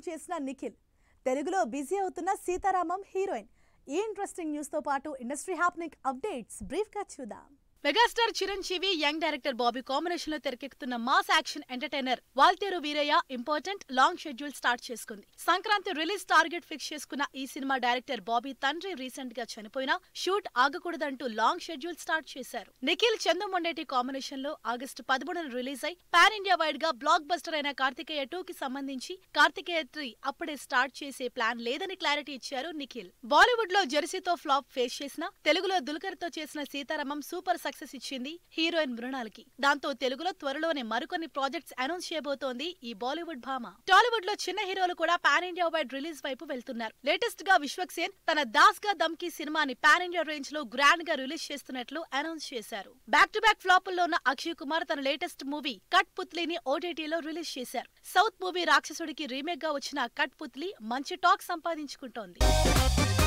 చేసిన నిఖిల్ తెలుగులో బిజీ అవుతున్న సీతారామం హీరోయిన్ ఈ ఇంట్రెస్టింగ్ న్యూస్ తో పాటు ఇండస్ట్రీ హ్యాప్నింగ్ అప్డేట్స్ బ్రీఫ్ గా చూద్దాం megastar Chiranjeevi young director Bobby combination లో తెరకెక్కుతున్న mass action entertainer Waltair Veerayya important long schedule start చేసుకుంది సంక్రాంతి రిలీజ్ టార్గెట్ ఫిక్స్ చేసుకున్న ఈ సినిమా డైరెక్టర్ బాబీ తండ్రి రీసెంట్ గా చనిపోయినా షూట్ ఆగకూడదంటూ లాంగ్ షెడ్యూల్ స్టార్ట్ చేశారు నిఖిల్ చందుమొండేటి కాంబినేషన్ లో ఆగస్టు పదమూడున రిలీజ్ అయి పాన్ ఇండియా వైడ్ గా బ్లాక్ బస్టర్ అయిన కార్తికేయ టూ కి సంబంధించి కార్తికేయ త్రీ అప్పుడే స్టార్ట్ చేసే ప్లాన్ లేదని క్లారిటీ ఇచ్చారు నిఖిల్ బాలీవుడ్ లో జెర్సీతో ఫ్లాప్ ఫేస్ చేసిన తెలుగులో దుల్కర్ తో చేసిన సీతారామం సూపర్ సక్సెస్ ఇచ్చింది హీరోయిన్ మృణాల్కి దాంతో తెలుగులో త్వరలోనే మరికొన్ని ప్రాజెక్ట్స్ అనౌన్స్ చేయబోతోంది ఈ బాలీవుడ్ భామ టాలీవుడ్ లో చిన్న హీరోలు కూడా పాన్ ఇండియా వైడ్ రిలీజ్ వైపు వెళ్తున్నారు లేటెస్ట్ గా విశ్వక్ సేన్ తన దాస్ గా దమ్కి సినిమాని పాన్ ఇండియా రేంజ్ లో గ్రాండ్ గా రిలీజ్ చేస్తున్నట్లు అనౌన్స్ చేశారు బ్యాక్ టు బ్యాక్ ఫ్లాప్ లో ఉన్న అక్షయ్ కుమార్ తన లేటెస్ట్ మూవీ కట్ పుత్లిని ఓటీటీలో రిలీజ్ చేశారు సౌత్ మూవీ రాక్షసుడికి రీమేక్ గా వచ్చిన కట్ పుత్లి మంచి టాక్ సంపాదించుకుంటోంది